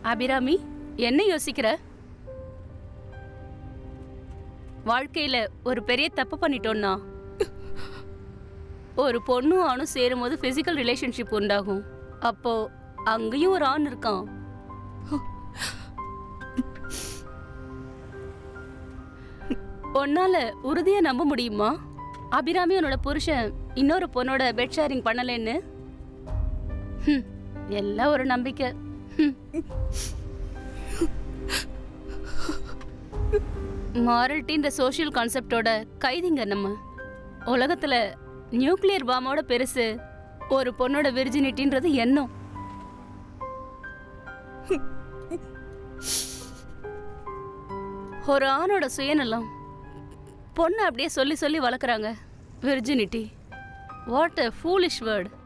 அபிராமி என்ன யோசிக்கிற வாழ்க்கையில ஒரு பெரிய தப்பு பண்ணிட்டோம்னா ஒரு பொண்ணும் ஆணும் சேரும்போது பிசிக்கல் ரிலேஷன்ஷிப் உண்டாகும் அப்போ அங்கேயும் ஒரு ஆண் இருக்கான் உன்னால உறுதியா நம்ப முடியுமா அபிராமி உன்னோட புருஷன் இன்னொரு பொண்ணோட பெட் ஷேரிங் பண்ணலன்னு ஹம், எல்லாம் ஒரு நம்பிக்கை ஹம். மாரல்ட்டின்ற சோஷியல் கான்செப்டோட கைதிங்க நம்ம உலகத்துல நியூக்ளியர் பாம்போட பெருசு ஒரு பொண்ணோட விர்ஜினிட்டின்றது எண்ணம் ஒரு ஆணோட சுயநலம் பொண்ணை அப்படியே சொல்லி சொல்லி வளர்க்குறாங்க virginity what a foolish word